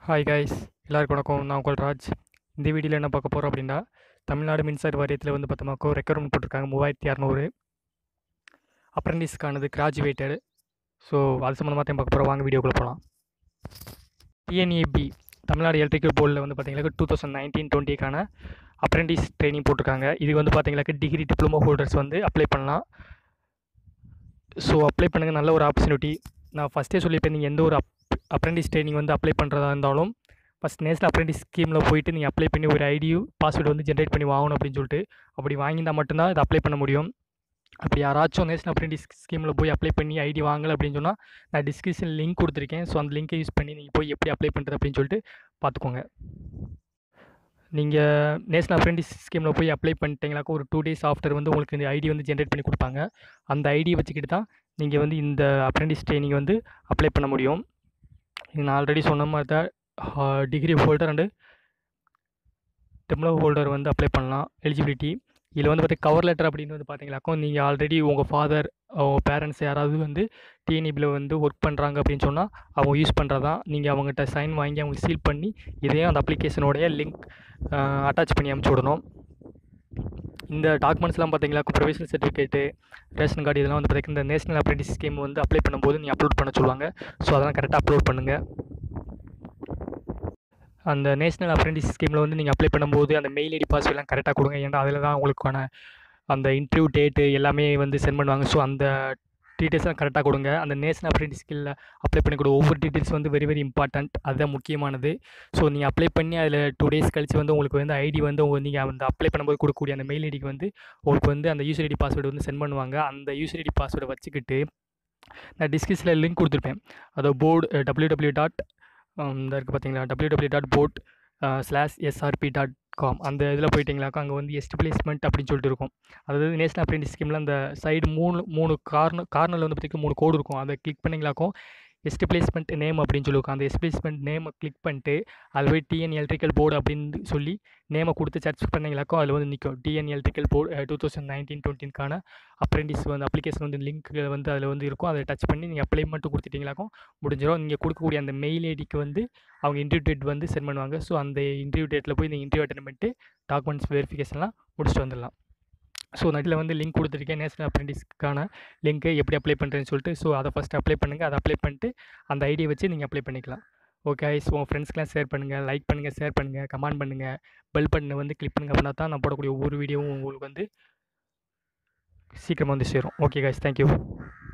hi guys எல்லாருக்கும் வணக்கம் நான் உங்கள் ராஜ் இந்த வீடியோவில் என்ன பார்க்க போகிறோம் அப்படின்னா தமிழ்நாடு மின்சார வாரியத்தில் வந்து பார்த்தோமாக்கோ ரெக்கமெண்ட் போட்டிருக்காங்க மூவாயிரத்தி இரநூறு அப்ரெண்டிஸ்க்கானது கிராஜுவேட்டடு ஸோ அது சம்மந்தமாக தான் பார்க்க போகிறோம் வாங்க வீடியோக்குள்ளே போகலாம் டிஎன்இபி தமிழ்நாடு எலக்ட்ரிக்கல் போர்டில் வந்து பார்த்தீங்கன்னா டூ தௌசண்ட் நைன்டீன் டுவெண்ட்டிக்கான அப்ரெண்டிஸ் ட்ரைனிங் போட்டிருக்காங்க இது வந்து பார்த்தீங்கன்னாக்க டிகிரி டிப்ளமோ ஹோல்டர்ஸ் வந்து அப்ளை பண்ணலாம் ஸோ அப்ளை பண்ணுங்கள் நல்ல ஒரு ஆப்பர்ச்சுனிட்டி நான் ஃபஸ்ட்டே சொல்லியிருப்பேன் நீங்கள் எந்த ஒரு அப் அப்ரெண்டிஸ் ட்ரைனிங் வந்து அப்ளை பண்ணுறதா இருந்தாலும் ஃபஸ்ட் நேஷனல் அப்ரெண்டிஸ் ஸ்கீமில் போயிட்டு நீங்கள் அப்ளை பண்ணி ஒரு ஐடியும் பாஸ்வேர்டு வந்து ஜென்ரேட் பண்ணி வாங்கணும் அப்படின்னு சொல்லிட்டு அப்படி வாங்கியிருந்தால் மட்டும்தான் இதை அப்ளை பண்ண முடியும் அப்படி யாராச்சும் நேஷனல் அப்ரெண்டிஸ் ஸ்கீமில் போய் அப்ளை பண்ணி ஐடி வாங்கலை அப்படின்னு சொன்னால் நான் டிஸ்கிரிப்ஷன் லிங்க் கொடுத்துருக்கேன் ஸோ அந்த லிங்கை யூஸ் பண்ணி நீங்கள் போய் எப்படி அப்ளை பண்ணுறது அப்படின்னு சொல்லிட்டு பார்த்துக்கோங்க நீங்கள் நேஷனல் அப்ரெண்டிஸ் ஸ்கீமில் போய் அப்ளை பண்ணிட்டீங்களாக்கா ஒரு டூ டேஸ் ஆஃப்டர் வந்து உங்களுக்கு இந்த ஐடி வந்து ஜென்ரேட் பண்ணி கொடுப்பாங்க அந்த ஐடியை வச்சுக்கிட்டு தான் நீங்கள் வந்து இந்த அப்ரெண்டிஸ் ட்ரைனிங் வந்து அப்ளை பண்ண முடியும் இது நான் ஆல்ரெடி சொன்ன மாதிரி தான் degree holder and diploma holder வந்து அப்ளை பண்ணலாம் எலிஜிபிலிட்டி இதில் வந்து பார்த்தீங்கன்னா கவர் லெட்டர் அப்படின்னு வந்து பார்த்தீங்களாக்கோ நீங்கள் ஆல்ரெடி உங்கள் ஃபாதர் உங்கள் பேரண்ட்ஸ் யாராவது வந்து டிஎன்இபியில் வந்து ஒர்க் பண்ணுறாங்க அப்படின்னு சொன்னால் அவங்க யூஸ் பண்ணுறதான் நீங்கள் அவங்ககிட்ட சைன் வாங்கி அவங்க சீல் பண்ணி இதையும் அந்த அப்ளிகேஷனோடைய லிங்க் அட்டாச் பண்ணி அனுப்பிச்சி விடணும் இந்த டாக்குமெண்ட்ஸ்லாம் பார்த்தீங்களா ப்ரொவிஷனல் சர்டிஃபிகேட்டு ரேஷன் கார்டு இதெல்லாம் வந்து பார்த்தீங்கன்னா இந்த நேஷனல் அப்ரெண்டிஸ் ஸ்கீம் வந்து அப்ளை பண்ணும்போது நீங்கள் அப்லோட் பண்ண சொல்லுவாங்க ஸோ அதெல்லாம் கரெக்டாக அப்லோட் பண்ணுங்கள் அந்த நேஷனல் அப்ரெண்டிஸ் ஸ்கீமில் வந்து நீங்கள் அப்ளை பண்ணும்போது அந்த மெயில் ஐடி பாஸ்வேர்ட்லாம் கரெக்டாக கொடுங்க ஏன்னா அதில் தான் உங்களுக்கான அந்த இன்டர்வியூ டேட்டு எல்லாமே வந்து சென்ட் பண்ணுவாங்க ஸோ அந்த டீட்டெயில்ஸ்லாம் கரெக்டாக கொடுங்க அந்த நேஷனல் அப்ரெண்டிஸ் ஸ்கில்ல அப்ளை பண்ணக்கூடிய ஒவ்வொரு டீட்டெயில்ஸ் வந்து வெரி வெரி இம்பார்ட்டண்ட் அதுதான் முக்கியமானது ஸோ நீங்கள் அப்ளை பண்ணி அதில் டூ டேஸ் கழிச்சு வந்து உங்களுக்கு வந்து ஐடி வந்து உங்கள் நீங்கள் அந்த அப்ளை பண்ணும்போது கொடுக்கக்கூடிய அந்த மெயில் ஐடிக்கு வந்து உங்களுக்கு வந்து அந்த யூசர் ஐடி பாஸ்வேர்டு வந்து சென்ட் பண்ணுவாங்க அந்த யூசர் ஐடி பாஸ்வேர்டை வச்சுக்கிட்டு நான் டிஸ்கிரிப்ஷனில் லிங்க் கொடுத்துருப்பேன் அதோ போர்டு டபிள்யூ டபிள்யூ டாட் இந்த இருக்குது பார்த்தீங்களா W W dot boat slash SRP dot com அந்த இதில் போயிட்டீங்களாக்கா அங்கே வந்து எஸ்டிப்ளேஸ்மெண்ட் அப்படின்னு சொல்லிட்டு இருக்கும் அதாவது நேஷனல் அப்ரெண்டிஸ் ஸ்கீமில் அந்த சைடு மூணு மூணு கார்னர் கார்னரில் வந்து பார்த்திங்கன்னா மூணு கோடு இருக்கும் அதை கிளிக் பண்ணிங்களாக்கும் எஸ்டிப்ளேஸ்மெண்ட் நேம் அப்படின்னு சொல்லியிருக்கும் அந்த எஸ்டிப்ளேஸ்மெண்ட் நேமை கிளிக் பண்ணிட்டு அதில் போய் டிஎன் எலக்ட்ரிக்கல் போர்டு அப்படின்னு சொல்லி நேமை கொடுத்து சர்ச் பண்ணிங்களாக்கும் அதில் வந்து நிற்கும் TN electrical board two thousand nineteen டுவெண்ட்டின்கான அப்ரெண்டிஸ் வந்து அப்ளிகேஷன் வந்து லிங்க் வந்து அதில் வந்து இருக்கும் அதை டச் பண்ணி நீங்கள் அப்ளை மட்டும் கொடுத்துட்டீங்களாக்கும் முடிஞ்சிடும் நீங்கள் கொடுக்கக்கூடிய அந்த மெயில் ஐடிக்கு வந்து அவங்க இன்டர்வியூ டேட் வந்து சென்ட் பண்ணுவாங்க ஸோ அந்த இன்டர்வியூ டேட்டில் போய் நீங்கள் இன்டர்வியூ அட்டன் பண்ணிட்டு டாக்குமெண்ட்ஸ் வெரிஃபிகேஷன்லாம் முடிச்சுட்டு வந்துடலாம் ஸோ நட்டில் வந்து லிங்க் கொடுத்துருக்கேன் நேஷனல் அப்ரெண்டிஸ்க்கான லிங்க்கு எப்படி அப்ளை பண்ணுறேன்னு சொல்லிட்டு ஸோ அதை ஃபஸ்ட்டு அப்ளை பண்ணுங்கள் அதை அப்ளை பண்ணிட்டு அந்த ஐடியை வச்சு நீங்கள் அப்ளை பண்ணிக்கலாம் ஓகே ஸோ உங்கள் ஃப்ரெண்ட்ஸ்க்கெலாம் ஷேர் பண்ணுங்கள் லைக் பண்ணுங்கள் ஷேர் பண்ணுங்கள் கமெண்ட் பண்ணுங்கள் பெல் பட்டனை வந்து கிளிக் பண்ணுங்கள் அப்படின்னா தான் நான் போடக்கூடிய ஒவ்வொரு வீடியோவும் உங்களுக்கு வந்து சீக்கிரமாக வந்து சேரும் ஓகே கைஸ் தேங்க்யூ